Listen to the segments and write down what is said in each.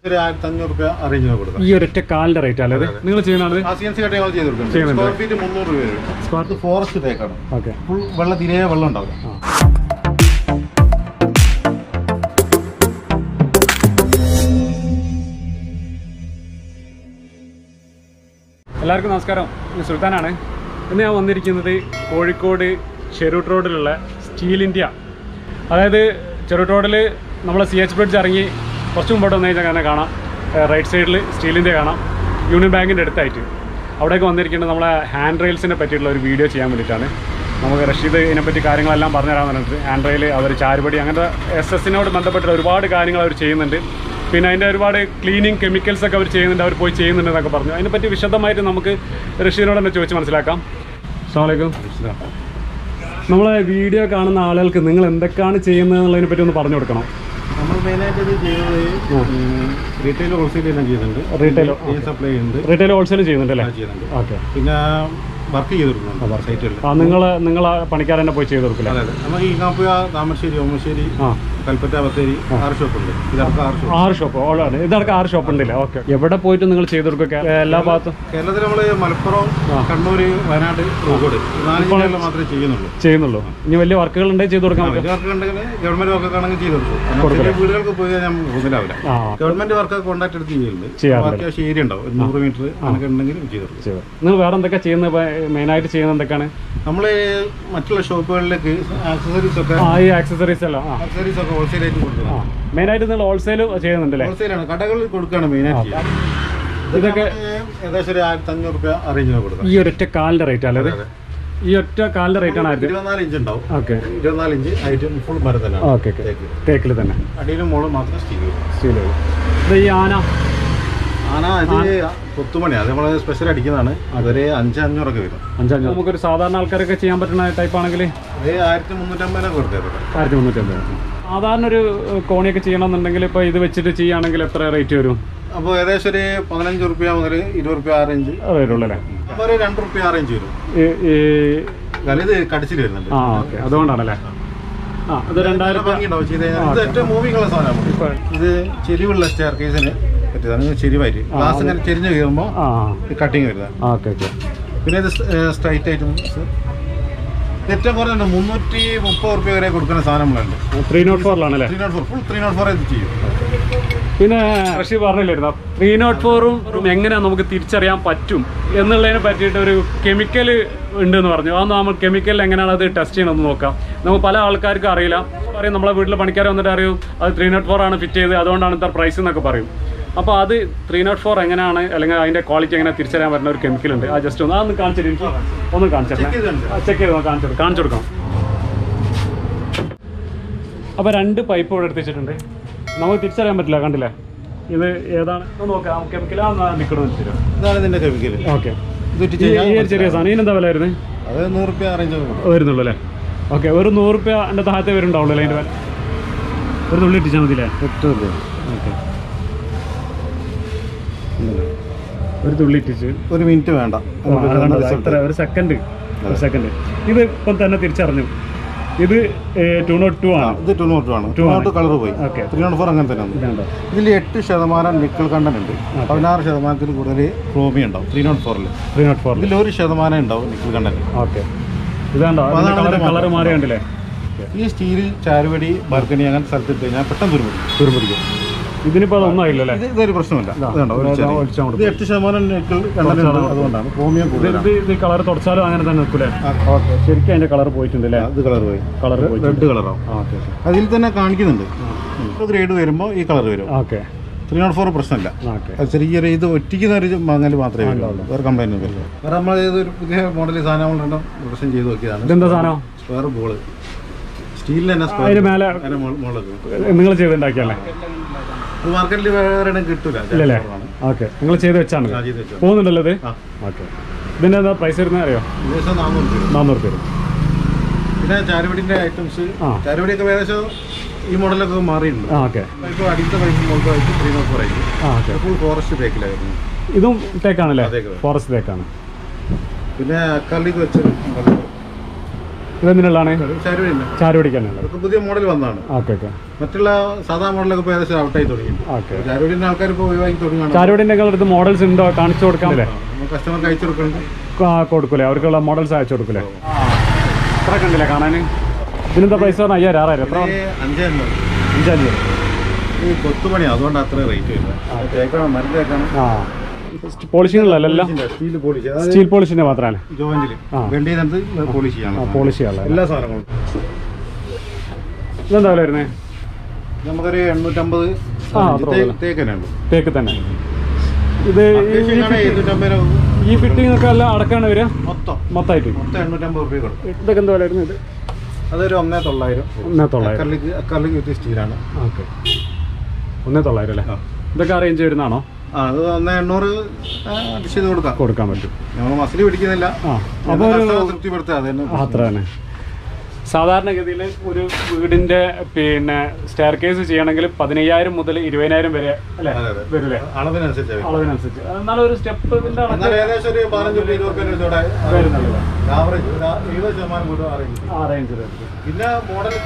ഒരു ആയിരത്തി അഞ്ഞൂറ് രൂപ അറേഞ്ച് കൊടുക്കാം ഈ ഒരൊറ്റ കാലിന്റെ റേറ്റ് അല്ലേ ഇത്? നിങ്ങൾ ചെയ്യുന്നത് ആ സി എൻ സി കട്ട് ഞങ്ങൾ ചെയ്ത് കൊടുക്കും ചെയ്യുന്നുണ്ട്. സ്ക്വയർ ഫീറ്റ് മുന്നൂറ് രൂപ വരും സ്ക്വയർ ഇത് ഫോറസ്റ്റ് തേക്കാണ് ഓക്കെ ഫുൾ വെള്ളം തീരെ വെള്ളം ഉണ്ടാവില്ല എല്ലാവർക്കും നമസ്കാരം ഞാൻ സുൽത്താനാണ് ഇന്ന് ഞാൻ വന്നിരിക്കുന്നത് കോഴിക്കോട് ചെറുട്ട് റോഡിലുള്ള സ്റ്റീൽ ഇന്ത്യ അതായത് ചെറുട്ട് റോഡിൽ നമ്മളെ സി എച്ച് ബ്രിഡ്ജ് ഇറങ്ങി കുറച്ച് മുമ്പോട്ട് വന്നു കഴിഞ്ഞാൽ അങ്ങനെ കാണാം റൈറ്റ് സൈഡിൽ സ്റ്റീൽ ഇന്ത്യ കാണാം യൂണിയൻ ബാങ്കിൻ്റെ അടുത്തായിട്ട് അവിടേക്ക് വന്നിരിക്കുന്നത് നമ്മളെ ഹാൻഡ് റെയിൽസിനെ പറ്റിയിട്ടുള്ള ഒരു വീഡിയോ ചെയ്യാൻ വേണ്ടിയിട്ടാണ് നമുക്ക് റഷീദ് ഇതിനെപ്പറ്റി കാര്യങ്ങളെല്ലാം പറഞ്ഞുതരാൻ പറഞ്ഞിട്ട് ഹാൻഡ് റെയിൽ അവർ ചാരുപടി അങ്ങനത്തെ എസ് എസിനോട് ബന്ധപ്പെട്ട ഒരുപാട് കാര്യങ്ങൾ അവർ ചെയ്യുന്നുണ്ട് പിന്നെ അതിൻ്റെ ഒരുപാട് ക്ലീനിങ് കെമിക്കൽസ് ഒക്കെ അവർ ചെയ്യുന്നുണ്ട് അവർ പോയി ചെയ്യുന്നുണ്ട് എന്നൊക്കെ പറഞ്ഞു അതിനെപ്പറ്റി വിശദമായിട്ട് നമുക്ക് റഷീദിനോട് തന്നെ ചോദിച്ച് മനസ്സിലാക്കാം അസ്സാമലൈക്കും നമ്മളെ വീഡിയോ കാണുന്ന ആളുകൾക്ക് നിങ്ങൾ എന്തൊക്കെയാണ് ചെയ്യുന്നത് എന്നുള്ളതിനെ പറ്റി ഒന്ന് പറഞ്ഞു കൊടുക്കണം നമ്മൾ മെയിനായിട്ട് ഇത് ചെയ്യുന്നത് റീറ്റെയിൽ ഹോൾസെയിൽ എല്ലാം ചെയ്യുന്നുണ്ട് Retail, സപ്ലൈ ചെയ്യുന്നുണ്ട് റീറ്റെയിൽ ഹോൾസെയിൽ ചെയ്യുന്നുണ്ട് അല്ലേ എല്ലാം ചെയ്യുന്നുണ്ട് ഓക്കെ പിന്നെ വർക്ക് ചെയ്ത് കൊടുക്കുന്നുണ്ട് സൈറ്റുകളിൽ ആ നിങ്ങൾ നിങ്ങൾ പണിക്കാരൻ തന്നെ പോയി ചെയ്ത് കൊടുക്കില്ല അതെ അതെ നമുക്ക് ഈ കാപ്പുക താമരശ്ശേരി ഓമശ്ശേരി ആ കൽപ്പറ്റ ബത്തേരി ആറ് ഷോപ്പുണ്ട് ഇതൊക്കെ ആറ് ഷോപ്പ് ആറ് ഷോപ്പ് ഓളാണ് ഇതടക്കം ആറ് ഷോപ്പ് ഉണ്ടല്ലേ ഓക്കെ എവിടെ പോയിട്ട് നിങ്ങൾ ചെയ്ത് കൊടുക്കുക എല്ലാ ഭാഗത്തും കേരളത്തിൽ നമ്മൾ മലപ്പുറം കണ്ണൂര് വയനാട് കോഴിക്കോട് ഈ നാല് ജില്ലകളിൽ മാത്രമേ ചെയ്യുന്നുള്ളൂ ചെയ്യുന്നുള്ളൂ ഇനി വലിയ വർക്കുകൾ ഉണ്ടെങ്കിൽ ചെയ്ത് കൊടുക്കാൻ പറ്റും വലിയ വർക്ക് ഉണ്ടെങ്കിൽ ഗവൺമെന്റ് വർക്ക് ആണെങ്കിൽ ചെയ്ത് കൊടുക്കും ചെറിയ വീടുകൾക്ക് പോയി കഴിഞ്ഞാൽ നമുക്ക് മുതലാവില്ല ആ ഗവൺമെന്റ് വർക്ക് കോൺടാക്ട് എടുത്ത് ചെയ്യുന്നുണ്ട് ചെയ്യാറുണ്ട്. അപ്പോൾ അത്യാവശ്യം ഏരിയ ഉണ്ടാവും ഒരു നൂറ് മീറ്റർ അങ്ങനെ ഉണ്ടെങ്കിൽ ചെയ്ത് കൊടുക്കും ചെയ്തു നിങ്ങൾ വേറെ എന്തൊക്കെ ചെയ്യുന്നത് മെയിനായിട്ട് ചെയ്യുന്നത് എന്തൊക്കെയാണ് നമ്മൾ മറ്റുള്ള ഷോപ്പുകളിലേക്ക് ആക്സസറീസ് ഒക്കെ ആ ഈ ആക്സസറീസ് എല്ലാം ആ ആക്സസറീസ് ഒക്കെ ഹോൾസെയിൽ ആയിട്ട് കൊടുക്കുന്നത് ആ മെയിനായിട്ട് നിങ്ങൾ ഹോൾസെയിൽ ചെയ്യുന്നുണ്ടല്ലേ ഹോൾസെയിലാണ് കടകളിൽ കൊടുക്കുകയാണ് മെയിനായിട്ട് ചെയ്യുന്നത്. ഇതൊക്കെ നമുക്ക് ഏകദേശം ഒരു ആയിരത്തി അഞ്ഞൂറ് രൂപ അറേഞ്ച് ചെയ്ത് കൊടുക്കാം ഈ ഒരൊറ്റ കാലിന്റെ റേറ്റ് അല്ലേ ഇത്? അതെ. ഈ ഒറ്റ കാലിന്റെ റേറ്റ് ആണ് ആയിരത്തി ഇരുപത്തിനാല് ഇഞ്ച് ഉണ്ടാവും ഓക്കെ ഇരുപത്തിനാല് ഇഞ്ച് ഹൈറ്റ് ഫുൾ മരത്തിലാണ് ഓക്കെ ഓക്കെ തേക്കിൽ തന്നെ അടിയിലും മോളും മാത്രം സ്റ്റീൽ സ്റ്റീൽ ഇത് ഈ ആന ആന ഇത് കൊത്തുമണി അത് നമ്മൾ സ്പെഷ്യൽ അടിക്കുന്നതാണ് അതൊരു അഞ്ച് അഞ്ഞൂറൊക്കെ വരും അഞ്ചഞ്ച് നമുക്കൊരു സാധാരണ ആൾക്കാരൊക്കെ ചെയ്യാൻ പറ്റുന്ന ടൈപ്പ് ആണെങ്കിൽ അത് ആയിരത്തി മുന്നൂറ്റമ്പതിനൊക്കെ കൊടുത്തത് ആയിരത്തി മുന്നൂറ്റമ്പത് സാധാരണ ഒരു കോണിയൊക്കെ ചെയ്യണമെന്നുണ്ടെങ്കിൽ ഇപ്പോൾ ഇത് വെച്ചിട്ട് ചെയ്യുകയാണെങ്കിൽ എത്ര റേറ്റ് വരും അപ്പോൾ ഏകദേശം ഒരു പതിനഞ്ച് റുപ്യ മുതൽ ഇരുപത് റുപ്യ ആ റേഞ്ച് വരുള്ളൂ അല്ലേ അപ്പോൾ ഒരു രണ്ട് റുപ്യ ആ റേഞ്ച് വരും ഈ- ഈ കാരണം ഇത് കടിച്ചിൽ വരുന്നുണ്ട് ആ ഓക്കെ അതുകൊണ്ടാണല്ലേ ആ ഇത് രണ്ടായിരം രൂപ ഭംഗിയുണ്ടാവും ചെയ്ത് കഴിഞ്ഞാൽ ഇത് ഏറ്റവും മൂവിംഗ് ഉള്ള സാധനമാണ് ഇപ്പൊ ഇത് ചെരിവുള്ള സ്റ്റെയർ കേസിന് പറ്റിയതാണ് ഇത് ചെരിവായിട്ട് ഗ്ലാസ് ഇങ്ങനെ ചെരിഞ്ഞ് കയറുമ്പോൾ ആ കട്ടിങ് വരുന്നത് ഓക്കെ ഓക്കെ പിന്നെ ഇത് സ്ട്രൈറ്റ് ആയിട്ട് ഏറ്റവും കുറഞ്ഞുണ്ട് മുന്നൂറ്റി മുപ്പത് റുപ്യ വരെ കൊടുക്കുന്ന സാധനങ്ങളുണ്ട് ത്രീ നോട്ട് ഫോറിലാണല്ലേ three not four full three not four ഇത് ചെയ്യും പിന്നെ ഋഷി പറഞ്ഞില്ലായിരുന്നു ത്രീ നോട്ട് ഫോറും എങ്ങനെ നമുക്ക് തിരിച്ചറിയാൻ പറ്റും എന്നുള്ളതിനെ പറ്റിയിട്ട് ഒരു കെമിക്കൽ ഉണ്ട് എന്ന് പറഞ്ഞു അതൊന്ന് നമ്മൾ കെമിക്കൽ എങ്ങനെയാണ് അത് ടെസ്റ്റ് ചെയ്യണമെന്ന് നോക്കാം നമുക്ക് പല ആൾക്കാർക്കും അറിയില്ല പറയും നമ്മളെ വീട്ടിലെ പണിക്കാർ വന്നിട്ട് അറിയും അത് ത്രീ നോട്ട് ഫോർ ആണ് ഫിറ്റ് ചെയ്ത് അതുകൊണ്ടാണ് ഇത്ര പ്രൈസ് എന്നൊക്കെ പറയും അപ്പോൾ അത് ത്രീ നോട്ട് ഫോർ എങ്ങനെയാണ് അല്ലെങ്കിൽ അതിൻ്റെ ക്വാളിറ്റി എങ്ങനെ തിരിച്ചറിയാൻ പറ്റുന്ന ഒരു കെമിക്കൽ ഉണ്ട് ആ ജസ്റ്റ് ഒന്ന് അതൊന്ന് കാണിച്ചിട്ട് എനിക്ക് ഒന്ന് കാണിച്ചിട്ട് Check ചെയ്ത് കാണിച്ചു ചെക്ക് ചെയ്ത് കാണിച്ചു കൊടുക്കാം കാണിച്ചു കൊടുക്കാം അപ്പോൾ രണ്ട് പൈപ്പ് ഇവിടെ എടുത്ത് വെച്ചിട്ടുണ്ട് നമുക്ക് തിരിച്ചറിയാൻ പറ്റില്ല കണ്ടില്ലേ ഇത് ഏതാണ് ഒന്ന് നോക്കാം കെമിക്കലാ നിൽക്കണമെന്ന് വെച്ചിട്ട് ഇതാണ് ഇതിന്റെ കെമിക്കൽ ഓക്കെ ഇത് ഈ ഈ ഒരു ചെറിയ സാധനം ഇതിനെന്താ വില വരുന്നത് അത് നൂറ് റുപ്യ അറേഞ്ച് വരുന്നുള്ളൂ അല്ലേ ഓക്കെ ഒരു നൂറ് റുപ്യ എൻ്റെ താഴത്തെ വരുന്നുണ്ടാവുള്ളൂ അല്ലേ അതിൻ്റെ വില ഒരു തുള്ളി ഇട്ടിച്ചാൽ മതി അല്ലേ ഓക്കെ ഒരു തുള്ളി ഇട്ടിച്ച് ഒരു മിനിറ്റ് വേണ്ട നമുക്ക് ആ, ഇതിന്റെ കണ്ടോ? result. ഇത്ര ഒരു സെക്കൻഡ് ഒരു സെക്കൻഡ് ഇത് ഇപ്പം തന്നെ തിരിച്ചറിഞ്ഞു ഇത് ടു നോട്ട് ടു ആ, ആണ് ഇത് ടു നോട്ട് ആണ് ടു Two ആണ്. നോട്ട് കളർ പോയി ഓക്കെ ത്രീ നോട്ട് ഫോർ അങ്ങനെ തന്നെയാണ് ഇതാണ്ടോ ഇതിൽ എട്ട് ശതമാനം നിക്കൽ കണ്ടന്റ് ഉണ്ട് പതിനാറ് ശതമാനത്തിൽ കൂടുതൽ ക്രോമി ഉണ്ടാവും ത്രീ നോട്ട് ഫോറിൽ ത്രീ നോട്ട് ഫോർ ഇതിൽ ഒരു ശതമാനം ഉണ്ടാവും നിക്കൽ കണ്ടന്റ് ഓക്കെ ഇതാണ്ടോ അപ്പൊ അതാണ് കളർ ഇതിന്റെ കളർ മാറ്റം. മാറി കണ്ടില്ലേ ഈ സ്റ്റീൽ ചാരുവടി ബർഗണി അങ്ങനെ സ്ഥലത്ത് ഇട്ട് കഴിഞ്ഞാൽ പെട്ടെന്ന് തുരുപിടിക്കും തുരുപിടിക്കും ഇതിനിപ്പോൾ അതൊന്നും ആയില്ലല്ലേ ഇത് ഇതൊരു പ്രശ്നമില്ല ഇതാ, ഇതുണ്ടോ ഒരു ഇതാ, ചെറിയ- ഒളിച്ചാൽ മതി. ഇത് എട്ട് ശതമാനം നിക്കൽ കണ്ടന്റ് ഉണ്ട് അതുകൊണ്ടാണ് ക്രോമിയം ഇത് കൂടുതലാണ് ഇത് ഇത് കളർ തുടച്ചാലും അങ്ങനെ തന്നെ നിൽക്കൂലേ ആ, ഓക്കെ ശരിക്കും അതിന്റെ കളർ പോയിട്ടുണ്ട് അല്ലേ ഇത് കളർ പോയി കളർ പോയിട്ടുണ്ട് റെഡ് കളറാവും ആ, ഓക്കെ ഓക്കെ അതിൽ തന്നെ കാണിക്കുന്നുണ്ട് ഗ്രേഡ് വരുമ്പോൾ ഈ കളർ വരും ഓക്കെ ത്രീ നോട്ട് ഫോർ പ്രശ്നമില്ല ഓക്കെ അത് ചെറിയൊരു ഇത് ഒറ്റിക്കുന്ന ഒരു മങ്ങൽ മാത്രമേ വരുള്ളൂ വേറെ കംപ്ലൈൻറ്റ് ഒന്നും വരില്ല വേറെ നമ്മൾ ഏതൊരു പുതിയ മോഡൽ സാധനം രണ്ടും പ്രശ്നം ചെയ്ത് നോക്കിയതാണ് ഇതെന്താ സാധനം സ്ക്വയർ ബോള് സ്റ്റീലിൽ തന്നെ സ്ക്വയർ അതിന് മേലെ അതിന് മുകളിൽ നിങ്ങൾ ചെയ്തുണ്ടാക്കിയല്ലേ അത് മാർക്കറ്റിൽ വേറെ ഇടം കിട്ടൂല ഇല്ലല്ലേ കുറവാണ്. ഓക്കെ നിങ്ങൾ ചെയ്ത് വെച്ചാണ് ആ, ചെയ്ത് വെച്ചോ. പോകുന്നുണ്ടല്ലോ ഇത് ആ. ഓക്കെ ഇതിന്റെ എന്താ പ്രൈസ് വരുന്നത് അറിയോ ഏകദേശം നാനൂറ് രൂപ നാന്നൂറ് പേര് പിന്നെ ചാരുവടിന്റെ ഐറ്റംസ് ആ. ചാരുവടിയൊക്കെ ഏകദേശം ഈ മോഡലൊക്കെ മാറിയിട്ടുണ്ട് ആ ഓക്കെ ഇപ്പോൾ അടിത്ത പൈസ മുകളിൽ ആയിട്ട് ത്രീ നോട്ട് ഫോർ ആയിരിക്കും ആ ഓക്കെ ഫുൾ ഫോറസ്റ്റ് ബേക്കിലായിരുന്നു ഇതും തേക്കാണല്ലേ തേക്ക്. ഫോറസ്റ്റ് തേക്കാണ് പിന്നെ അക്കാലിക്ക് വെച്ചൊരു model. ഇതെന്തിനുള്ളതാണ് ചാരുവില്ല ചാരുപിടിക്കാനുള്ളത് അതൊക്കെ പുതിയ മോഡൽ വന്നതാണ് ഓക്കെ ഓക്കെ മറ്റുള്ള സാധാ മോഡലൊക്കെ ഇപ്പോൾ ഏകദേശം ഔട്ടായി തുടങ്ങി ഓക്കെ ചാരുവിൻ്റെ ആൾക്കാർ ഇപ്പോൾ ഒഴിവാക്കി തുടങ്ങുകയാണ് ചാരുപിടിൻ്റെ അടുത്ത് മോഡൽസ് ഉണ്ടോ കാണിച്ചു കൊടുക്കാമല്ലേ നമ്മൾ കസ്റ്റമർക്ക് അയച്ചു കൊടുക്കുന്നുണ്ട് കൊടുക്കൂലേ അവർക്കുള്ള മോഡൽസ് അയച്ചു കൊടുക്കൂലേ എത്ര കണ്ടില്ലേ കാണാൻ ഇതിനെന്താ പ്രൈസ് പറഞ്ഞാൽ അയ്യായിരം ആറായിരം എത്ര അഞ്ചായിരുന്നു അഞ്ചാഞ്ച് ഈ കൊത്തുപണി അതുകൊണ്ട് അത്ര റേറ്റ് വരില്ല തേക്കണം മരുന്ന് തേക്കണം ആ പോളിഷിങ്ങുള്ളല്ലോ സ്റ്റീൽ പോളിഷ് അതായത് സ്റ്റീൽ പോളിഷിൻ്റെ മാത്രമല്ല ജോയിന്റിൽ ആ. വെൽഡ് ചെയ്തിട്ട് പോളിഷ് ചെയ്യണം പോളിഷ് ചെയ്യാനുള്ള എല്ലാ സാധനങ്ങളും ഇതെന്താ വില വരുന്നത് നമുക്കൊരു എണ്ണൂറ്റമ്പത് ആ, അത്ര ഉള്ളൂ. തേക്കനുണ്ട് തേക്ക് തന്നെ ഇത് ഈ- ഈ fitting- എഴുന്നൂറ്റമ്പത് രൂപ ഈ ഫിറ്റിംഗ് ഒക്കെ എല്ലാം അടക്കാണ് വരിക മൊത്തം മൊത്തമായിട്ട് മൊത്തം എണ്ണൂറ്റമ്പത് രൂപ കൊടുക്കും ഇതൊക്കെ എന്താ വില വരുന്നത് അതൊരു ഒന്നേ തൊള്ളായിരം ഒന്നേ തൊള്ളായിരം അക്കർലിക്ക് അക്കർലിക്ക് വിത്ത് സ്റ്റീലാണ് ഓക്കെ ഒന്നേ തൊള്ളായിരം അല്ലേ ആ. ഇതൊക്കെ അറേഞ്ച് വരുന്നതാണോ ആ അത് ഒന്നേ എണ്ണൂറ് അടിച്ച് ചെയ്ത് കൊടുക്കാം കൊടുക്കാൻ പറ്റും നമ്മൾ മസിൽ പിടിക്കുന്നില്ല ആ അപ്പോൾ ഒരു കസ്റ്റമറെ തൃപ്തിപ്പെടുത്തുക അത് തന്നെ ആ, അത്ര തന്നെ സാധാരണഗതിയിൽ ഒരു വീടിന്റെ പിന്നെ സ്റ്റെയർ കേസ് ചെയ്യണമെങ്കിൽ പതിനയ്യായിരം മുതൽ ഇരുപതിനായിരം വരെ അല്ലേ അതെ, അതെ. വരില്ലേ അളവിനനുസരിച്ച് അളവിനനുസരിച്ച് എന്നാലും ഒരു സ്റ്റെപ്പ് എന്നാൽ ഏകദേശം ഒരു പതിനഞ്ച് രൂപ ഇരുപത് രൂപ വെച്ചോടെ വരുന്നുള്ളൂ ആവറേജ് ഒരു എഴുപത് ശതമാനം കൂട്ടും അറേഞ്ച് ആ റേഞ്ചിൽ പിന്നെ മോഡൽ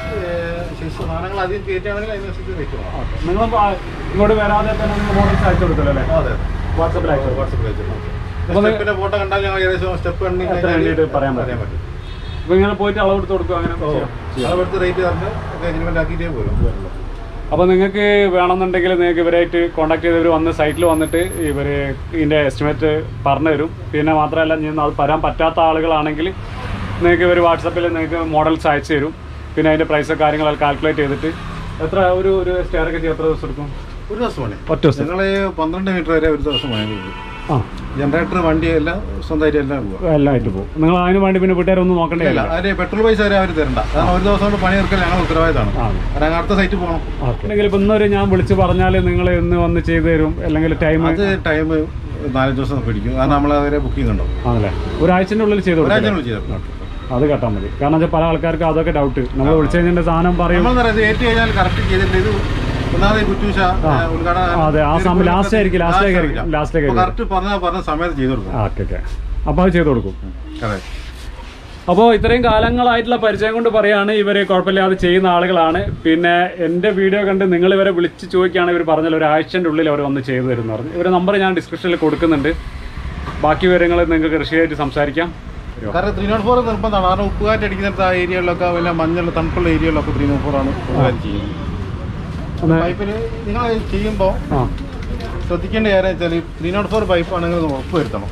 സാധനങ്ങൾ അധികം കയറ്റുകയാണെങ്കിൽ അതിനനുസരിച്ച് റേറ്റ് വേണം നിങ്ങൾ ഇങ്ങോട്ട് വരാതെ തന്നെ നിങ്ങൾ മോഡൽസ് അയച്ചു കൊടുത്തല്ലോ അല്ലേ അതെ വാട്സപ്പിൽ അയച്ചു കൊടുക്കും വാട്സപ്പിൽ അയച്ചു സ്റ്റെപ്പിന്റെ ഫോട്ടോ കണ്ടാൽ ഞങ്ങൾ ഏകദേശം സ്റ്റെപ്പ് എണ്ണി എത്ര കഴിഞ്ഞാൽ എണ്ണിയിട്ട് പറയാൻ പറ്റും. പറയാൻ പറ്റും അപ്പോൾ ഇങ്ങനെ പോയിട്ട് അളവെടുത്ത് കൊടുക്കും അങ്ങനെ ഓ ചെയ്യാം. അളവെടുത്ത് റേറ്റ് തന്നിട്ട് ഒക്കെ എഗ്രിമെന്റ് ആക്കിയിട്ടേ പോരും അപ്പോൾ നിങ്ങൾക്ക് വേണമെന്നുണ്ടെങ്കിൽ നിങ്ങൾക്ക് ഇവരായിട്ട് കോൺടാക്ട് ചെയ്തവർ വന്ന് സൈറ്റിൽ വന്നിട്ട് ഇവർ ഇതിൻ്റെ എസ്റ്റിമേറ്റ് പറഞ്ഞു തരും പിന്നെ മാത്രമല്ല ഇനി അത് വരാൻ പറ്റാത്ത ആളുകളാണെങ്കിൽ നിങ്ങൾക്ക് ഇവർ വാട്സപ്പിൽ നിങ്ങൾക്ക് മോഡൽസ് അയച്ചു തരും പിന്നെ അതിൻ്റെ പ്രൈസ് കാര്യങ്ങളെല്ലാം കാൽക്കുലേറ്റ് ചെയ്തിട്ട് എത്ര ഒരു ഒരു സ്റ്റെയറൊക്കെ ചെയ്ത് എത്ര ദിവസം എടുക്കും ഒരു ദിവസം പണി ഒറ്റ ദിവസം ഞങ്ങൾ പന്ത്രണ്ട് മീറ്റർ വരെ ഒരു ദിവസം പണി പോകും ആ ജനറേറ്റർ വണ്ടി എല്ലാം സ്വന്തമായിട്ട് എല്ലാം പോകും എല്ലാം ആയിട്ട് പോകും നിങ്ങൾ അതിന് വേണ്ടി പിന്നെ വീട്ടുകാരൊന്നും നോക്കണ്ടേ ഇല്ല അതിന് പെട്രോൾ പൈസ വരെ അവർ തരണ്ട കാരണം ഒരു ദിവസം കൊണ്ട് പണി തീർക്കൽ ഞങ്ങൾ ഉത്തരവാദിത്തമാണ് ആ കാരണം അടുത്ത സൈറ്റ് പോകണം അല്ലെങ്കിൽ ഇപ്പം ഇന്നൊരു ഞാൻ വിളിച്ച് പറഞ്ഞാൽ നിങ്ങൾ ഇന്ന് വന്ന് ചെയ്തു തരും അല്ലെങ്കിൽ ടൈം അത് ടൈം നാലഞ്ച് ദിവസം പിടിക്കും കാരണം നമ്മൾ അവരെ ബുക്കിംഗ് ഉണ്ടാവും ആണല്ലേ ഒരാഴ്ചൻ്റെ ഉള്ളിൽ ചെയ്തു കൊടുക്കും ഒരാഴ്ച വിളിച്ചു അത് കേട്ടാൽ മതി കാരണം വെച്ചാൽ പല ആൾക്കാർക്ക് അതൊക്കെ ഡൗട്ട് നമ്മൾ വിളിച്ചു കഴിഞ്ഞാൽ സാധനം പറയും നമ്മൾ പറയുന്നത് ഏറ്റു കഴിഞ്ഞാൽ കറക്റ്റ് ചെയ്തിട്ട് ഇത് ഒന്നാമത് ഈ കുറ്റൂശ ഉദ്ഘാടനം അതെ, ആ സമയം last ആയിരിക്കും, last ആയിരിക്കും, last ആയിരിക്കും. കറക്റ്റ് പറഞ്ഞ പറഞ്ഞ സമയത്ത് ചെയ്തു കൊടുക്കും ആ ഓക്കെ ഓക്കെ അപ്പോൾ അത് ചെയ്തു കൊടുക്കും അതെ അപ്പോൾ ഇത്രയും കാലങ്ങളായിട്ടുള്ള പരിചയം കൊണ്ട് പറയാണ് ഇവർ കുഴപ്പമില്ലാതെ ചെയ്യുന്ന ആളുകളാണ് പിന്നെ എൻ്റെ വീഡിയോ കണ്ട് നിങ്ങൾ ഇവരെ വിളിച്ച് ചോദിക്കുകയാണ് ഇവർ പറഞ്ഞാൽ ഒരാഴ്ചൻ്റെ ഉള്ളിൽ അവർ വന്ന് ചെയ്തു തരും എന്ന് പറഞ്ഞു ഇവരുടെ നമ്പർ ഞാൻ ഡിസ്ക്രിപ്ഷനിൽ കൊടുക്കുന്നുണ്ട് ബാക്കി വിവരങ്ങൾ നിങ്ങൾക്ക് കൃഷിയായിട്ട് സംസാരിക്കാം കാരണം ത്രീ നോട്ട് ഫോർ നിർബന്ധമാണ് കാരണം ഉപ്പുകാറ്റ് അടിക്കുന്നിടത്ത് ആ ഏരിയകളിലൊക്കെ വല്ല മഞ്ഞൾ തണുപ്പുള്ള ഏരിയകളിലൊക്കെ ത്രീ നോട്ട് ഫോർ ആണ് കൈകാര്യം ചെയ്യുന്നത് ഒന്ന് പൈപ്പിൽ നിങ്ങൾ ചെയ്യുമ്പോൾ ആ ശ്രദ്ധിക്കേണ്ട കാര്യം വെച്ചാൽ ത്രീ നോട്ട് ഫോർ പൈപ്പ് ആണെങ്കിൽ അത് ഉറപ്പ് വരുത്തണം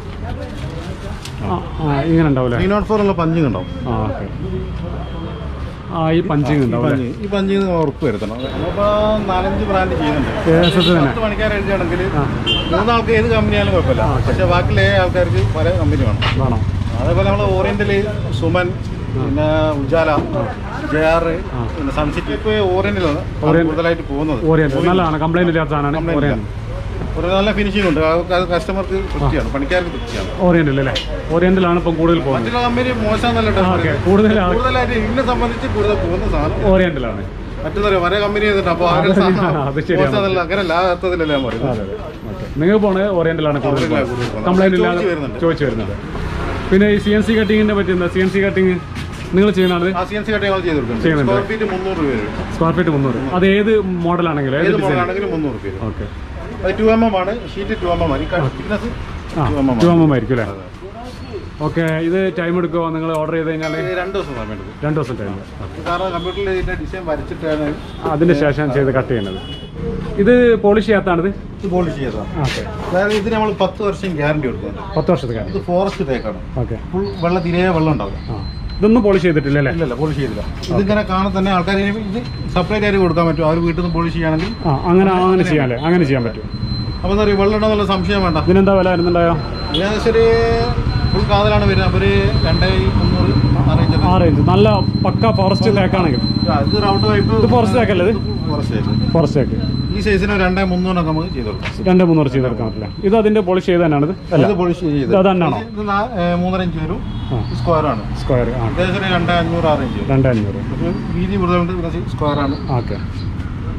ആ, ആ ഇങ്ങനെ ഉണ്ടാവില്ലേ ത്രീ നോട്ട് ഫോർ ഉള്ള പഞ്ചിങ് ഉണ്ടാവും ആ ഓക്കെ ആ ഈ പഞ്ചിങ് ഈ ഉണ്ടാവും അല്ലേ പഞ്ചിങ് ഈ പഞ്ചിങ് ഉറപ്പ് വരുത്തണം നമ്മളിപ്പോൾ നാലഞ്ച് ബ്രാൻഡ് ചെയ്യുന്നുണ്ട് ഏകദേശത്തിൽ തന്നെ പത്ത് മണിക്കാർ എഴുതിയാണെങ്കിൽ മൂന്നാൾക്ക് ഏത് കമ്പനിയാലും കുഴപ്പമില്ല പക്ഷെ ബാക്കിയുള്ള ഏഴ് ആൾക്കാർക്ക് പല കമ്പനി വേണം വേണം അതേപോലെ നമ്മൾ ഓറിയന്റല് സുമൻ പിന്നെ ഉജാല ജെ ആർ പിന്നെ സൺസിറ്റി ഇപ്പോൾ ഓറിയന്റിലാണ് കൂടുതലായിട്ട് പോകുന്നത് ഓറിയന്റ് നല്ലതാണ് കംപ്ലൈന്റ് ഇല്ലാത്ത സാധനമാണ് ഓറിയന്റ് ഒരു നല്ല ഫിനിഷിംഗ് ഉണ്ട് അത് കസ്റ്റമർക്ക് തൃപ്തിയാണ് പണിക്കാർക്ക് തൃപ്തിയാണ് ഓറിയന്റിൽ അല്ലേ ഓറിയന്റിലാണ് ഇപ്പം കൂടുതൽ പോകുന്നത് മറ്റുള്ള കമ്പനി മോശമെന്നല്ല കേട്ടോ ഓക്കെ പറയുന്നത്. കൂടുതൽ ആൾ കൂടുതലായിട്ട് ഇതിനെ സംബന്ധിച്ച് കൂടുതൽ പോകുന്ന സാധനം ഓറിയന്റിലാണ് മറ്റൊന്നറിയാം ഒരേ കമ്പനി ചെയ്തിട്ട് അപ്പോൾ അത് ശരിയാണ്. മോശമെന്നല്ല അങ്ങനെയല്ല ആ അർത്ഥത്തിലല്ല ഞാൻ പറയുന്നത് അതെ അതെ ഓക്കെ നിങ്ങൾ പോണത് ഓറിയന്റിലാണ് കൂടുതൽ ഓറിയന്റിലാണ് കൂടുതൽ പോകുന്നത്. കംപ്ലൈന്റ് ഇല്ലാതെ ചോദിച്ച് വരുന്നുണ്ട്. ചോദിച്ചു വരുന്നത് പിന്നെ ഈ സി എൻ സി കട്ടിങ്ങിന്റെ പറ്റി എന്താ സി എൻ സി കട്ടിങ് നിങ്ങൾ ചെയ്യുന്നതാണ് ആ സി എൻ സി കട്ട് ഞങ്ങൾ ചെയ്ത് കൊടുക്കുന്നുണ്ട് ചെയ്യുന്നുണ്ട്. സ്ക്വയർ ഫീറ്റ് മുന്നൂറ് രൂപ വരും സ്ക്വയർ ഫീറ്റ് മുന്നൂറ് അത് ഏത് മോഡലാണെങ്കിലും ഏത് ഏത് ഡിസൈൻ മോഡലാണെങ്കിലും മുന്നൂറ് രൂപ വരും ഓക്കെ അത് ടു എം എം ആണ് ഷീറ്റ് ടു എം എം ആണ് തിക്നസ് ആ two m m two m m ആയിരിക്കും അല്ലേ ഓക്കെ ഇത് ടൈം എടുക്കുമോ നിങ്ങൾ ഓർഡർ ചെയ്ത് കഴിഞ്ഞാൽ രണ്ട് ദിവസം സമയം എടുക്കും രണ്ട് ദിവസം ടൈം കാരണം കമ്പ്യൂട്ടറിൽ ഇതിന്റെ ഡിസൈൻ വരച്ചിട്ടാണ് അതിന് ശേഷം ചെയ്ത് കട്ട് ചെയ്യുന്നത് ഇത് പോളിഷ് ചെയ്യാത്താണിത് ഇത് പോളിഷ് ചെയ്തതാണ് ഓക്കെ അതായത് ഇതിന് നമ്മൾ പത്ത് വർഷം ഗ്യാരണ്ടി കൊടുക്കുന്നത് പത്ത് വർഷത്തെ കാര്യം ഇത് ഫോറസ്റ്റ് തേക്കാണ് ഓക്കെ ഫുൾ വെള്ളം തീരെ വെള്ളം ഉണ്ടാവില്ല ആ ഇതൊന്നും പോളിഷ് ചെയ്തിട്ടില്ല അല്ലേ ഇല്ലല്ല പോളിഷ് ചെയ്തില്ല ഇതിങ്ങനെ കാണാൻ തന്നെ ആൾക്കാർ ഇത് സെപ്പറേറ്റ് ആയിട്ട് കൊടുക്കാൻ പറ്റും അവർ വീട്ടിൽ നിന്ന് പോളിഷ് ചെയ്യുകയാണെങ്കിൽ ആ അങ്ങനെ അങ്ങനെ ചെയ്യാല്ലേ അങ്ങനെ ചെയ്യാൻ പറ്റും അപ്പോൾ എന്താ പറയുക വെള്ളം ഉണ്ടെന്നുള്ള സംശയം വേണ്ട ഇതിനെന്താ വില വരുന്നുണ്ടായോ ഏകദേശം ഒരു ഫുൾ കാതലാണ് വരുന്നത് അപ്പോൾ ഒരു രണ്ടേ മുന്നൂറ് അറേഞ്ച് ആ റേഞ്ച് നല്ല പക്ക ഫോറസ്റ്റ് തേക്കാണെങ്കിൽ ഇത് റൗണ്ട് പൈപ്പ് ഇത് ഫോറസ്റ്റ് തേക്കല്ലേ ഇത് ഫോറസ്റ്റ് തേക്ക് ഫോറസ്റ്റ് തേക്ക് ഈ സൈസിന് രണ്ടേ മുന്നൂറൊക്കെ നമുക്ക് ചെയ്ത് കൊടുക്കാം രണ്ട് മൂന്നൂറ് ചെയ്തെടുക്കാൻ പറ്റില്ല ഇത് അതിന്റെ പോളിഷ് ചെയ്ത് തന്നെയാണ് ഇത് അല്ല ഇത് പോളിഷ് ചെയ്ത് ഇത് അതന്നാണോ ഇത് നാ- ഏ, മൂന്നര ഇഞ്ച് വരും ആ സ്ക്വയർ ആണ് സ്ക്വയർ ആ ഏകദേശം ഒരു രണ്ടേ അഞ്ഞൂറ് ആറ് ഇഞ്ച് വരും രണ്ട് അഞ്ഞൂറ് ഒരു വീതി കൂടുതലുണ്ട് പിന്നെ സ്ക്വയർ ആണ് ഓക്കെ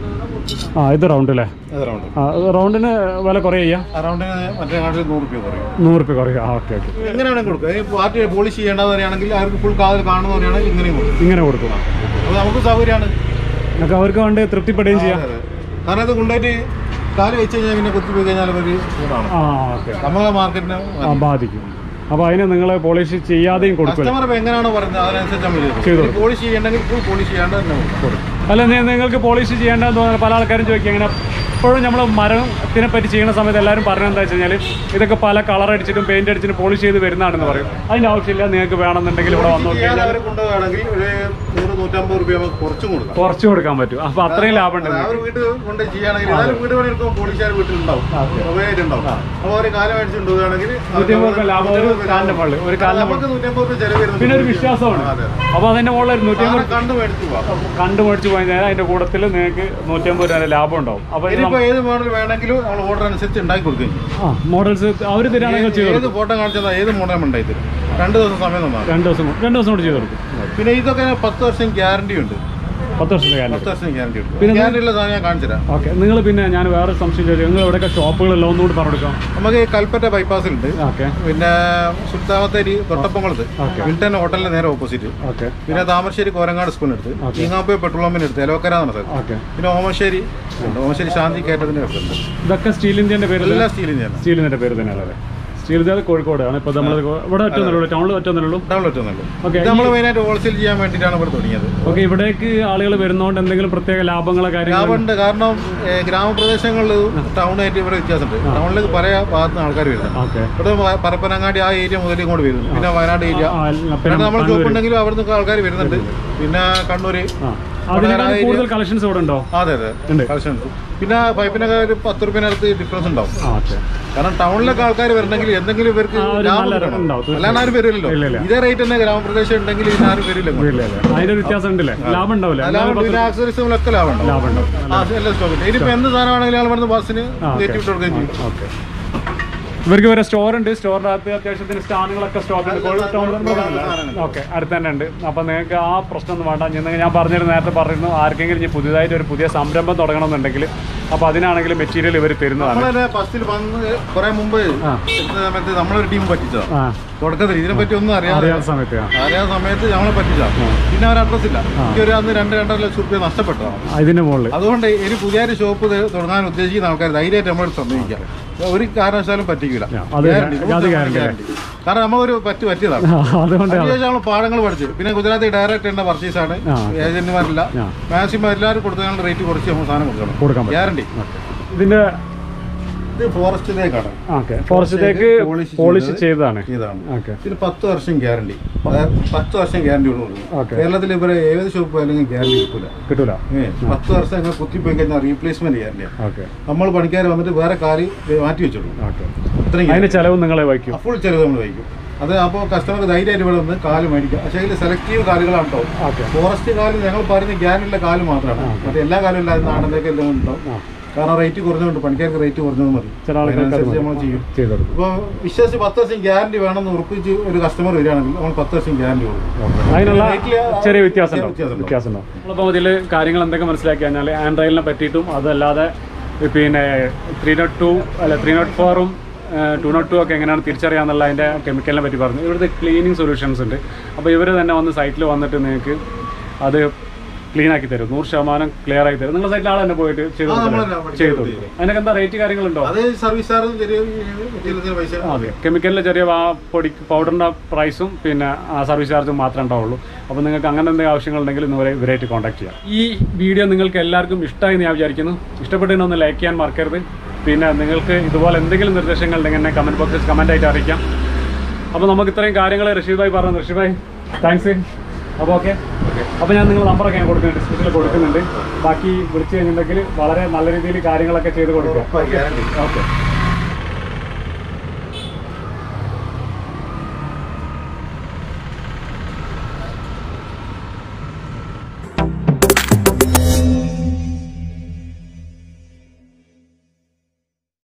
ആ ഇത് റൗണ്ട് അല്ലേ അത് റൗണ്ട് ആ റൗണ്ടിന് വില കുറയുക റൗണ്ടിന് മറ്റേ കാട്ടിൽ നൂറ് രൂപ കുറയും നൂറ് റുപ്യ കുറയുക ആ ഓക്കെ ഓക്കെ എങ്ങനെയാണെങ്കിൽ കൊടുക്കുക ഈ പാർട്ടി പോളിഷ് ചെയ്യേണ്ടവരെയാണെങ്കിൽ അവർക്ക് ഫുൾ കാതിൽ കാണുന്നവരെയാണെങ്കിൽ ഇങ്ങനെയും കൊടുക്കും ഇങ്ങനെ കൊടുക്കും അപ്പോൾ നമുക്ക് സൗകര്യമാണ് നിങ്ങൾക്ക് അവർക്ക് വേണ്ടി തൃപ്തിപ്പെടുകയും ചെയ്യാം അതെ, അതെ. കാരണം ഇത് കൊണ്ടുപോയിട്ട് കാല് വെച്ച് കഴിഞ്ഞാൽ പിന്നെ കുത്തിപ്പോയി കഴിഞ്ഞാൽ ഒരു ചൂടാണ് ആ ഓക്കെ നമ്മളെ മാർക്കറ്റിന് ആ ബാധിക്കും അപ്പോൾ അതിന് നിങ്ങൾ പോളിഷ് ചെയ്യാതെയും കൊടുക്കില്ല കസ്റ്റമർ ഇപ്പൊ എങ്ങനെയാണോ പറയുന്നത് അതിനനുസരിച്ച് നമ്മൾ ചെയ്തു ചെയ്തു കൊടുക്കും. പോളിഷ് ചെയ്യണമെങ്കിൽ ഫുൾ പോളിഷ് ചെയ്യാണ്ട് തന്നെ കൊടുക്കും അല്ല നി- നിങ്ങൾക്ക് പോളിഷ് ചെയ്യേണ്ടതെന്ന് തോന്നുന്നത് പല ആൾക്കാരും ചോദിക്കുക ഇങ്ങനെ എപ്പോഴും നമ്മൾ മരത്തിനെ പറ്റി ചെയ്യുന്ന സമയത്ത് എല്ലാവരും പറഞ്ഞത് എന്താ വെച്ച് കഴിഞ്ഞാൽ ഇതൊക്കെ പല കളർ അടിച്ചിട്ടും പെയിന്റ് അടിച്ചിട്ടും പോളിഷ് ചെയ്ത് വരുന്നതാണെന്ന് പറയും അതിന്റെ ആവശ്യമില്ല നിങ്ങൾക്ക് വേണമെന്നുണ്ടെങ്കിൽ ഇവിടെ വന്നു ചെയ്യാതെ കഴിഞ്ഞാൽ അവർ കൊണ്ടുപോവുകയാണെങ്കിൽ ഒരു നൂറ് നൂറ്റമ്പത് രൂപ നമുക്ക് കുറച്ചും കൊടുക്കാം കുറച്ച് കൊടുക്കാൻ പറ്റും അപ്പൊ അത്രയും ലാഭം ഉണ്ട് അവർ വീട്ടിൽ കൊണ്ട് ചെയ്യുകയാണെങ്കിൽ ഏതായാലും വീട് പണി എടുക്കുമ്പോൾ പോളിഷുകാർ വീട്ടിലുണ്ടാവും ഉപയോഗിച്ചിട്ടുണ്ടാവും അപ്പോൾ ഒരു കാലം മേടിച്ചുകൊണ്ട് പോവുകയാണെങ്കിൽ നൂറ്റമ്പത് രൂപ ലാഭം ഒരു കാലിന്റെ മുകളിൽ ഒരു കാലിന്റെ മുകളിൽ നമുക്ക് നൂറ്റമ്പത് രൂപ ചെലവ് വരുന്നുണ്ട് പിന്നെ ഒരു വിശ്വാസമാണ് അതെ. അപ്പൊ അതിന്റെ മുകളിൽ ഒരു നൂറ്റമ്പത് സാധനം കണ്ടു മേടിച്ചു പോവാം കണ്ടു മേടിച്ച് പോയി കഴിഞ്ഞാൽ അതിന്റെ കൂട്ടത്തിൽ നിങ്ങൾക്ക് നൂറ്റമ്പത് രൂപ ലാഭം ഉണ്ടാവും അപ്പൊ ഇത് ഇനിയിപ്പോ ഏത് മോഡൽ വേണമെങ്കിലും നമ്മൾ ഓർഡർ അനുസരിച്ച് ഉണ്ടാക്കി കൊടുക്കുകയും ചെയ്യും ആ മോഡൽസ് അവർ തരാണെങ്കിൽ ചെയ്ത് ഏത് കൊടുക്കും ഫോട്ടോ കാണിച്ചാൽ ഏത് മോഡൽ ഉണ്ടായി തരും രണ്ട് ദിവസം സമയം തന്നാൽ രണ്ട് ദിവസം കൊണ്ട്- രണ്ട് ദിവസം കൊണ്ട് ചെയ്ത് കൊടുക്കും പിന്നെ ഇതൊക്കെ പത്ത് വർഷം ഗ്യാരണ്ടി ഉണ്ട് പത്ത് വർഷത്തെ കാലം പത്ത് വർഷം ഗ്യാരണ്ടി ഉണ്ട് പിന്നെ ഗ്യാരണ്ടി ഉള്ള സാധനം ഞാൻ കാണിച്ചു തരാം ഓക്കെ നിങ്ങൾ പിന്നെ ഞാൻ വേറെ സംശയം ചോദിച്ചു നിങ്ങൾ എവിടെയൊക്കെ ഷോപ്പുകളില്ല ഒന്നുകൂടി പറഞ്ഞു കൊടുക്കാം നമുക്ക് ഈ കൽപ്പറ്റ ബൈപ്പാസിലുണ്ട് ഓക്കെ പിന്നെ സുൽത്താമത്തേരി തൊട്ടപ്പംകുളത്ത് ഓക്കെ. വിൽട്ടൻ ഹോട്ടലിന്റെ നേരെ ഓപ്പോസിറ്റ് ഓക്കെ പിന്നെ താമരശ്ശേരി കോരങ്ങാട് സ്കൂളിനടുത്ത് ഓക്കെ. ഈങ്ങാപ്പുഴ പെട്രോൾ പമ്പിന് അടുത്ത് എലോക്കര എന്ന സ്ഥലത്ത് ഓക്കെ പിന്നെ ഓമശ്ശേരി ഉണ്ട് ഓമശ്ശേരി ശാന്തി കയറ്റത്തിന്റെ അടുത്തുണ്ട് ഇതൊക്കെ സ്റ്റീൽ ഇന്ത്യന്റെ പേര് എല്ലാ സ്റ്റീലിന്റെയാണ് സ്റ്റീൽ ഇന്ത്യന്റെ പേര് തന്നെയാണ് അല്ലേ സ്റ്റീൽ ഇന്ത്യ കോഴിക്കോടാണ് ഇപ്പൊ നമ്മൾ ഇവിടെ ഒറ്റൊന്നുള്ളൂ ടൗണിൽ ഒറ്റൊന്നുള്ളൂ ഡൗൺലോഡ് ഒന്നുള്ളൂ ഓക്കെ ഇത് നമ്മൾ മെയിനായിട്ട് ഹോൾസെയിൽ ചെയ്യാൻ വേണ്ടിയിട്ടാണ് ഇവിടെ തുടങ്ങിയത് ഓക്കെ ഇവിടേക്ക് ആളുകൾ വരുന്നതുകൊണ്ട് എന്തെങ്കിലും പ്രത്യേക ലാഭങ്ങളോ കാര്യങ്ങളോ ലാഭമുണ്ട് കാരണം ഏ, ഗ്രാമപ്രദേശങ്ങളിൽ ടൗണായിട്ട് ഇവിടെ വ്യത്യാസമുണ്ട് ടൗണിലേക്ക് പല ഭാഗത്ത് നിന്ന് ആൾക്കാർ വരുന്നുണ്ട് ഓക്കെ ഇവിടെ പ- പരപ്പനങ്ങാടി ആ ഏരിയ മുതൽ ഇങ്ങോട്ട് വരുന്നു പിന്നെ വയനാട് ഏരിയ ആ, പിന്നെ പിന്നെ നമ്മൾ കണ്ണൂര്. ഷോപ്പ് ഉണ്ടെങ്കിലും അവിടെ നിന്ന് ആൾക്കാർ വരുന്നുണ്ട് പിന്നെ കണ്ണൂര് ആ അതിനേക്കാൾ കൂടുതൽ കളക്ഷൻസ് ഇവിടെ ഉണ്ടോ അതെ അതെ ഉണ്ട്. കളക്ഷൻ ഉണ്ട് പിന്നെ പൈപ്പിനൊക്കെ ഒരു പത്ത് റുപ്യനടുത്ത് ഡിഫറൻസ് ഉണ്ടാവും ആ ഓക്കെ കാരണം ടൗണിലൊക്കെ ആൾക്കാർ വരണമെങ്കിൽ എന്തെങ്കിലും ഇവർക്ക് ആ, ഒരു ലാഭം നല്ല കിട്ടണം. ഉണ്ടാവും, തീർച്ചയായും. അല്ലാണ്ട് ആരും വരില്ലല്ലോ ഇല്ല, ഇല്ല. ഇതേ റേറ്റ് തന്നെ ഗ്രാമപ്രദേശം ഉണ്ടെങ്കിൽ ഇതിന് ആരും വരില്ല ഇങ്ങോട്ട്. വീട്ടിലല്ലേ അതിന്റെ ഒരു വ്യത്യാസം ഉണ്ടല്ലേ ലാഭം ഉണ്ടാവില്ല ലാഭം പിന്നെ ആക്സറീസുകളൊക്കെ ലാഭം ഉണ്ടാവും ലാഭം ഉണ്ടാവും ആ എല്ലാം സ്റ്റോക്ക് ഉണ്ട് ഇനിയിപ്പോ എന്ത് സാധനമാണെങ്കിലും ഞങ്ങൾ ഇവിടുന്ന് ബസ്സിന് ആ, ഓക്കേ. കയറ്റി വിട്ട് കൊടുക്കുകയും ചെയ്യും ഓക്കെ ഇവർക്ക് വരെ സ്റ്റോർ ഉണ്ട് സ്റ്റോറിന്റെ അകത്ത് അത്യാവശ്യത്തിന് സ്റ്റാനുകളൊക്കെ സ്റ്റോക്ക് ഉണ്ട് കോഴിക്കോട് ടൗണിൽ ഓക്കെ അടുത്ത് തന്നെ ഉണ്ട് അപ്പൊ നിങ്ങൾക്ക് ആ പ്രശ്നം ഒന്നും വേണ്ട ഞാൻ ഞാൻ പറഞ്ഞിരുന്നു നേരത്തെ പറഞ്ഞിരുന്നു ആർക്കെങ്കിലും ഇനി പുതിയതായിട്ട് ഒരു പുതിയ സംരംഭം തുടങ്ങണമെന്നുണ്ടെങ്കിൽ അപ്പൊ അതിനാണെങ്കിൽ മെറ്റീരിയൽ ഇവർ തരുന്നതാണ് നമ്മളെ ഫസ്റ്റിൽ വന്ന് കുറെ മുമ്പ് ആ. എത്തുന്ന സമയത്ത് നമ്മളൊരു ടീം പറ്റിച്ചതാണ് ആ തുടക്കത്തിൽ ഇതിനെ പറ്റി ഒന്നും അറിയാതെ അറിയാത്ത സമയത്ത് ആ. അറിയാത്ത സമയത്ത് നമ്മളെ പറ്റിച്ചതാണ് പിന്നെ അവർ അഡ്രസ് ഇല്ല എനിക്ക് ഒരു അന്ന് രണ്ട് രണ്ടര ലക്ഷം റുപ്യ നഷ്ടപ്പെട്ടതാണ് ആ, ഇതിന്റെ മുകളിൽ അതുകൊണ്ട് ഇനി പുതിയൊരു ഷോപ്പ് തുടങ്ങാൻ ഉദ്ദേശിക്കുന്ന ആൾക്കാർ ധൈര്യമായിട്ട് നമ്മളോട് സമ്മതിക്കാം ഒരു കാരണവശാലും പറ്റിക്കില്ല ആ, അത് Guarantee, അത് നൂറ് guarantee ശതമാനം guarantee. കാരണം നമ്മളൊരു പറ്റി പറ്റിയതാണ് അതുകൊണ്ട് അതിനുശേഷം നമ്മൾ പാഠങ്ങൾ പഠിച്ചു പിന്നെ ഗുജറാത്തിൽ ഡയറക്റ്റ് എന്ന പർച്ചേസ് ആണ് ആ. ഏജന്റുമാരില്ല ആ. മാക്സിമം എല്ലാവരും കൊടുത്തതിനുള്ള റേറ്റ് കുറച്ച് നമ്മൾ സാധനം കൊടുക്കണം കൊടുക്കാൻ പറ്റും ഗ്യാരണ്ടി ഇതിന്റെ ഇത് ഫോറസ്റ്റിലേക്കാണ് ഓക്കെ ഫോറസ്റ്റിലേക്ക് Polish പോളിഷ് ചെയ്തത് ചെയ്തതാണ് ഇതാണ് ഓക്കെ ഇതിന് പത്ത് വർഷം ഗ്യാരണ്ടി അതായത് പത്ത് വർഷം ഗ്യാരണ്ടി ഉള്ളൂ ഓക്കെ കേരളത്തിൽ ഇവരെ ഏത് ഷോപ്പ് അല്ലെങ്കിൽ ഗ്യാരണ്ടി കിട്ടില്ല കിട്ടൂല പത്ത് വർഷം ഇങ്ങനെ കുത്തിപ്പോയി കഴിഞ്ഞാൽ റീപ്ലേസ്മെന്റ് ഗ്യാരണ്ടിയാണ് ഓക്കെ നമ്മൾ പണിക്കാർ വന്നിട്ട് വേറെ കാല് മാറ്റി വെച്ചോളൂ ഓക്കെ അത്രയും അതിന്റെ ചെലവ് നിങ്ങളെ വഹിക്കും ഫുൾ ചെലവ് നമ്മൾ വഹിക്കും അത് അപ്പോൾ കസ്റ്റമർ ധൈര്യമായിട്ട് ഇവിടെ വന്ന് കാല് മേടിക്കാം പക്ഷേ ഇതിൽ സെലക്റ്റീവ് കാലുകളാണ് കേട്ടോ ഓക്കെ ഫോറസ്റ്റ് കാല് ഞങ്ങൾ പറയുന്ന ഗ്യാരണ്ടിയുള്ള കാല് മാത്രമാണ് മറ്റേ എല്ലാ കാലും ഇല്ലാതെ നാടനൊക്കെ എല്ലാം ഉണ്ടാവും ആ. കാരണം റേറ്റ് കുറഞ്ഞുകൊണ്ട് പണിക്കാർക്ക് റേറ്റ് കുറഞ്ഞത് മതി ചില ആൾക്കാർക്ക് അത് അതിനനുസരിച്ച് മതി. നമ്മൾ ചെയ്യും ചെയ്ത് കൊടുക്കും ഇപ്പോൾ വിശ്വസിച്ച് പത്ത് വർഷം ഗ്യാരണ്ടി വേണമെന്ന് ഉറപ്പിച്ച് ഒരു കസ്റ്റമർ വരികയാണെങ്കിൽ നമ്മൾ പത്ത് വർഷം ഗ്യാരണ്ടി കൊടുക്കും അതിനുള്ള റേറ്റില് ചെറിയ വ്യത്യാസം ഉണ്ടാവും വ്യത്യാസം ഉണ്ടാവും. വ്യത്യാസം ഉണ്ടാവും നമ്മളിപ്പോൾ ഇതിൽ കാര്യങ്ങൾ എന്തൊക്കെ മനസ്സിലാക്കി കഴിഞ്ഞാൽ ആൻഡ്രോയിഡിനെ പറ്റിയിട്ടും അതല്ലാതെ പിന്നെ ത്രീ നോട്ട് ടു അല്ല ത്രീ നോട്ട് ഫോറും ടു നോട്ട് ടു ഒക്കെ എങ്ങനെയാണ് തിരിച്ചറിയാന്നുള്ള അതിൻ്റെ കെമിക്കലിനെ പറ്റി പറഞ്ഞു ഇവിടുത്തെ ക്ലീനിങ് സൊല്യൂഷൻസ് ഉണ്ട് അപ്പോൾ ഇവർ തന്നെ വന്ന് സൈറ്റിൽ വന്നിട്ട് നിങ്ങൾക്ക് അത് ക്ലീൻ ആക്കി തരും നൂറ് ശതമാനം ക്ലിയർ ആക്കി തരും നിങ്ങളുടെ സൈറ്റിൽ ആൾ തന്നെ പോയിട്ട് ചെയ്ത് ആ, കൊടുക്കില്ലേ? നമ്മളെല്ലാം പഠിച്ച് ചെയ്ത് കൊടുക്കും. കൊടുക്കും അതിനൊക്കെ എന്താ റേറ്റ് കാര്യങ്ങളുണ്ടോ അത് സർവീസ് ചാർജ് ചെറിയ മെറ്റീരിയൽസിന് പൈസ അതെ കെമിക്കലിൻ്റെ ചെറിയ ആ പൊടി പൗഡറിൻ്റെ പ്രൈസും പിന്നെ ആ സർവീസ് ചാർജും മാത്രമേ ഉണ്ടാവുള്ളൂ അപ്പോൾ നിങ്ങൾക്ക് അങ്ങനെ എന്തെങ്കിലും ആവശ്യങ്ങളുണ്ടെങ്കിൽ നിങ്ങളെ ഇവരായിട്ട് കോൺടാക്ട് ചെയ്യാം ഈ വീഡിയോ നിങ്ങൾക്ക് എല്ലാവർക്കും ഇഷ്ടമായി ഞാൻ വിചാരിക്കുന്നു ഇഷ്ടപ്പെട്ടതിനെ ഒന്ന് ലൈക്ക് ചെയ്യാൻ മറക്കരുത് പിന്നെ നിങ്ങൾക്ക് ഇതുപോലെ എന്തെങ്കിലും നിർദ്ദേശങ്ങൾ ഉണ്ടെങ്കിൽ എന്നെ കമൻറ്റ് ബോക്സിൽ കമൻ്റ് ആയിട്ട് അറിയിക്കാം അപ്പോൾ നമുക്ക് ഇത്രയും കാര്യങ്ങൾ റഷീദ് ഭായി പറഞ്ഞു റഷീദ് ഭായി താങ്ക്സ് അപ്പോൾ ഓക്കെ അപ്പോൾ ഞാൻ നിങ്ങളുടെ നമ്പറൊക്കെ ഞാൻ കൊടുക്കുന്നുണ്ട് ഡിസ്ക്രിപ്ഷനിൽ കൊടുക്കുന്നുണ്ട് ബാക്കി വിളിച്ചു കഴിഞ്ഞിട്ടുണ്ടെങ്കിൽ വളരെ നല്ല രീതിയിൽ കാര്യങ്ങളൊക്കെ ചെയ്ത് കൊടുക്കുക ഗ്യാരണ്ടി ഓക്കെ